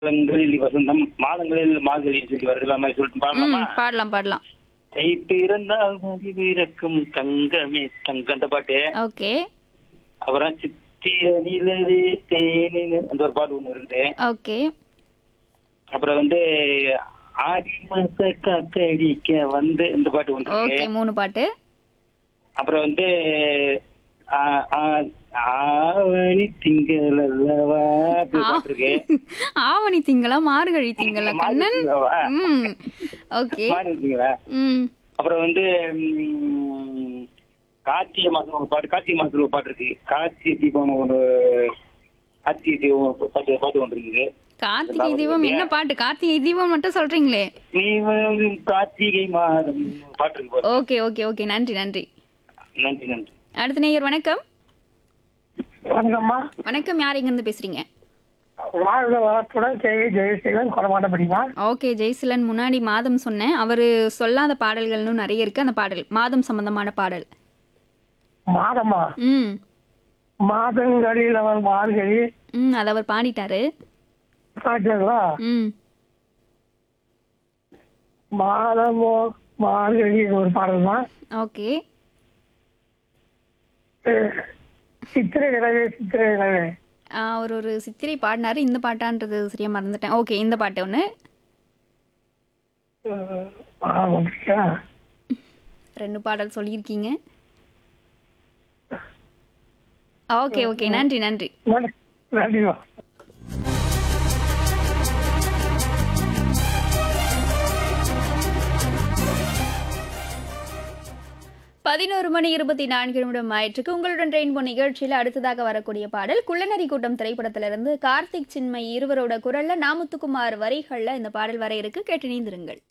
மாதங்களில் வசந்தம் மாதங்களில் மார்கழி சொல்லி வருது மாதிரி சொல்லிட்டு ம் பாடலாமா பாடலாம் பாடலாம் தை பிறந்தால் மதிவிறக்கும் தங்கமே தங்கம் அந்த பாட்டு ஓகே அப்புறம் சித்திர நிலவே தேனின்னு அந்த ஒரு பாட்டு ஒண்ணு இருக்குது ஓகே அப்புறம் வந்து ஆடி மாச காத்தடிக்க வந்து இந்த பாட்டு ஒன்று ஓகே இருக்கு மூணு பாட்டு அப்புறம் வந்து ஆ, ஆ, ஆவணி திங்கள் அல்லவா அப்படி ஒரு பாட்டு இருக்கு ஆவணி திங்களா மார்கழி திங்களா கண்ணன் மாறுங்களா? ம் ஓகே மாறி இருக்கீங்களா ம் அப்புறம் வந்து ம், கார்த்திகை மாசம் ஒரு பாட்டு கார்த்திகை மாசத்துல ஒரு பாட்டு இருக்கு கார்த்திகை தீபம் ஒரு கார்த்திகை தீபம் ஒரு பாட்டு பாட்டு ஒன்று இருக்குது கார்த்திகை தீபம் என்ன பாட்டு கார்த்திகை தீபம் மட்டும் சொல்றீங்களே நீ வந்து கார்த்திகை மாதம் பாட்டு இருக்கு பாரு. ஓகே ஓகே ஓகே நன்றி நன்றி நன்றி நன்றி அடுத்த நேயர் வணக்கம் வணக்கம்மா வணக்கம் யார் இருந்து பேசுறீங்க வாழ்க வளத்துடன் கேவி ஜெயசீலன் கொடமாட்ட முடியுமா ஓகே ஜெய்சிலன் முன்னாடி மாதம் சொன்னேன் அவர் சொல்லாத பாடல்கள்னு நிறைய இருக்கு அந்த பாடல் மாதம் சம்பந்தமான பாடல் மாதம்மா ம் மாதங்களில் அவன் மார்கழி ம் அதை அவர் பாடிட்டாரு பாட்டுங்களா ம் மாதமோ மார்கழி ஒரு பாடல் தான் ஓகே சித்திரை நிலவே சித்திரை நிலவே அவர் ஒரு சித்திரை பாடினாரு இந்த பாட்டான்றது சரியா மறந்துட்டேன் ஓகே இந்த பாட்டு ஒன்று அஹ், ஆ, அப்படியா? ரெண்டு பாடல் சொல்லியிருக்கீங்க ஓகே ஓகே நன்றி நன்றி நன்றி- நன்றிம்மா பதினோரு மணி இருபத்தி நான்கு நிமிடம் ஆயிற்றுக்கு உங்களுடன் ரெயின்போ நிகழ்ச்சியில் அடுத்ததாக வரக்கூடிய பாடல் குள்ளநரி கூட்டம் திரைப்படத்திலிருந்து கார்த்திக் சின்மை இருவரோட குரல்ல நாமுத்துக்குமார் வரிகள்ல இந்த பாடல் வர இருக்கு கேட்டு நீந்திருங்கள்